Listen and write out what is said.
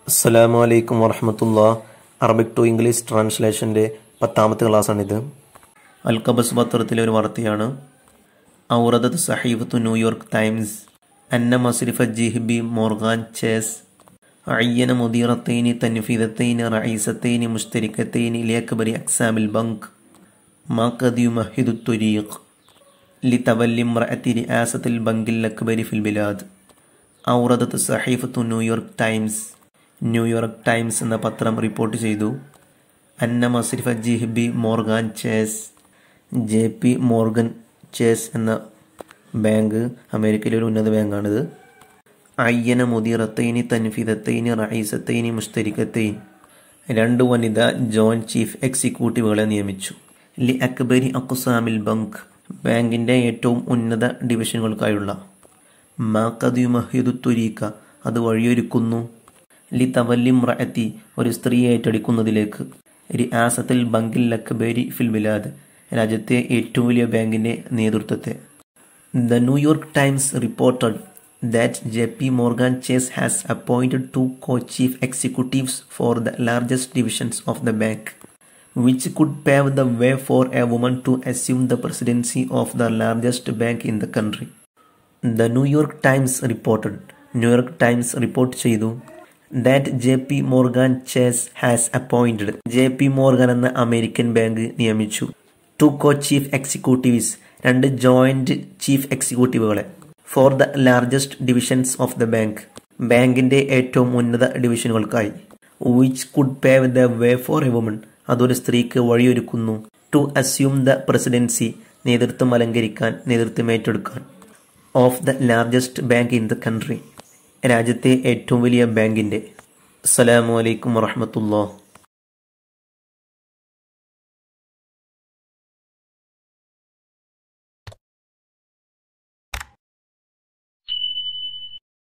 അസ്സലാമു അലൈക്കും വറഹമത്തുള്ള അറബിക് ടു ഇംഗ്ലീഷ് ട്രാൻസ്ലേഷൻ്റെ പത്താമത്തെ ക്ലാസ്സാണിത് അൽ കബസ് പത്രത്തിലെ ഒരു വാർത്തയാണ് ഔറദത്ത് സഹീഫത്തു ന്യൂയോർക്ക് ടൈംസ് അന്ന മസ്രിഫ ജിഹ്ബി Morgan chase അയ്യന മുദീറത്തൈനി തൻഫീദത്തൈനി റഈസത്തൈനി മുഷ്തരിക്കത്തൈനി ലിയക്ബരി അക്സാമിൽ bunk ما قد يمهد الطريق لتولي امرأة رئاسة البنك الأكبر في البلاد ഔറദത്ത് സഹീഫത്തു New York times New York times എന്ന പത്രം റിപ്പോർട്ട് ചെയ്തു അന്ന മസ്രിഫ ജിഹ്ബി Morgan chase J P Morgan chase എന്ന ബാങ്ക് അമേരിക്കയിലെ ഒരു ഉന്നത ബാങ്കാണിത് അയ്യന മുദീറത്തൈനി തൻഫിദത്തൈനി റഈസത്തൈനി മുഷ്തരിക്കത്തൈൻ രണ്ട് വനിത ജോയിന്റ് ചീഫ് എക്സിക്യൂട്ടീവുകളെ നിയമിച്ചു ലി അക്ബരി അക്കുസാമിൽ ബങ്ക് ബാങ്കിന്റെ ഏറ്റവും ഉന്നത ഡിവിഷനുകൾക്കായുള്ള മാക്കദ്യുമഹിദു തുരീക്ക അത് വഴിയൊരുക്കുന്നു ലി തവല്ലിം റഅത്തി ഒരു സ്ത്രീയെ ഏറ്റെടുക്കുന്നതിലേക്ക് റിയാസത്തിൽ ബങ്കിൽ ലക്ബേരി ഫിൽ ബിലാദ് രാജ്യത്തെ ഏറ്റവും വലിയ ബാങ്കിന്റെ നേതൃത്വത്തെ the New York times reported that J P Morgan Chase has appointed to co chief executives four the largest divisions of the bank which could pave the way for a woman to assume the presidency of the largest bank in the country. The New York Times reported, New York Times report ചെയ്തു that J P Morgan Chase has appointed J P Morgan എന്ന American bank നിയമിച്ചു two co chief executives രണ്ട് joint chief എക്സിക്യൂട്ടീവുകളെ for the largest divisions of the bank ബാങ്കിന്റെ ഏറ്റവും ഉന്നത ഡിവിഷനുകൾക്കായി which could pave the way for a woman അതൊരു സ്ത്രീക്ക് വഴിയൊരുക്കുന്നു ടു അസ്യൂം ദ പ്രസിഡൻസി നേതൃത്വം അലങ്കരിക്കാൻ നേതൃത്വം ഏറ്റെടുക്കാൻ of the largest bank in the country രാജ്യത്തെ ഏറ്റവും വലിയ ബാങ്കിന്റെ അസ്സലാമു അലൈക്കും വറഹമത്തുള്ള